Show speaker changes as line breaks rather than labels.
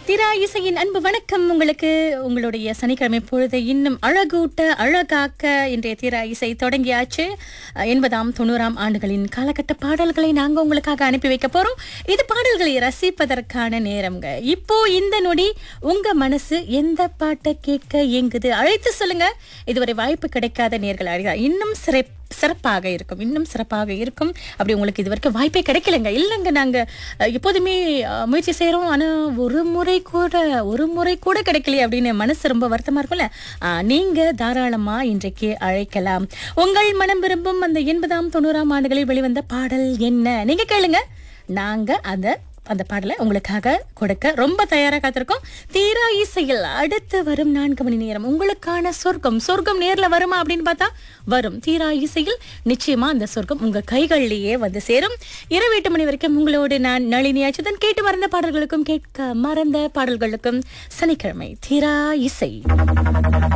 திரா இசையின் அன்பு வணக்கம் உங்களுக்கு உங்களுடைய சனிக்கிழமை பொழுதை இன்னும் அழகூட்ட அழகாக்க இன்றைய திரா இசை தொடங்கியாச்சு அஹ், எண்பதாம் தொண்ணூறாம் ஆண்டுகளின் காலகட்ட பாடல்களை நாங்க உங்களுக்காக அனுப்பி வைக்க போறோம் இது பாடல்களை ரசிப்பதற்கான நேரம்ங்க இப்போ இந்த நொடி உங்க மனசு எந்த பாட்டை கேட்க இயங்குது அழைத்து சொல்லுங்க இதுவரை வாய்ப்பு கிடைக்காத நேர்கள் அழைக்க இன்னும் சிறப்பு சிறப்பாக இருக்கும் இன்னும் சிறப்பாக இருக்கும் அப்படி உங்களுக்கு இது வரைக்கும் வாய்ப்பே கிடைக்கலங்க இல்லைங்க நாங்க அஹ், எப்போதுமே அஹ், முயற்சி செய்றோம் ஆனா ஒரு முறை கூட ஒரு முறை கூட கிடைக்கலையே அப்படின்னு மனசு ரொம்ப வருத்தமா இருக்கும்ல ஆஹ், நீங்க தாராளமா இன்றைக்கு அழைக்கலாம் உங்கள் மனம் விரும்பும் அந்த எண்பதாம் தொண்ணூறாம் ஆண்டுகளில் வெளிவந்த பாடல் என்ன நீங்க கேளுங்க நாங்க அத அந்த பாடலை உங்களுக்காக கொடுக்க ரொம்ப தயாரா காத்திருக்கோம் தீரா இசையில் அடுத்து வரும் நான்கு மணி நேரம் உங்களுக்கான சொர்க்கம் சொர்க்கம் நேர்ல வருமா அப்படின்னு பார்த்தா வரும் தீரா இசையில் நிச்சயமா அந்த சொர்க்கம் உங்க கைகளிலேயே வந்து சேரும் இரவு எட்டு மணி வரைக்கும் உங்களோடு நான் நளினி அச்சுதன் கேட்டு மறந்த பாடல்களுக்கும் கேட்க மறந்த பாடல்களுக்கும் சனிக்கிழமை தீரா இசை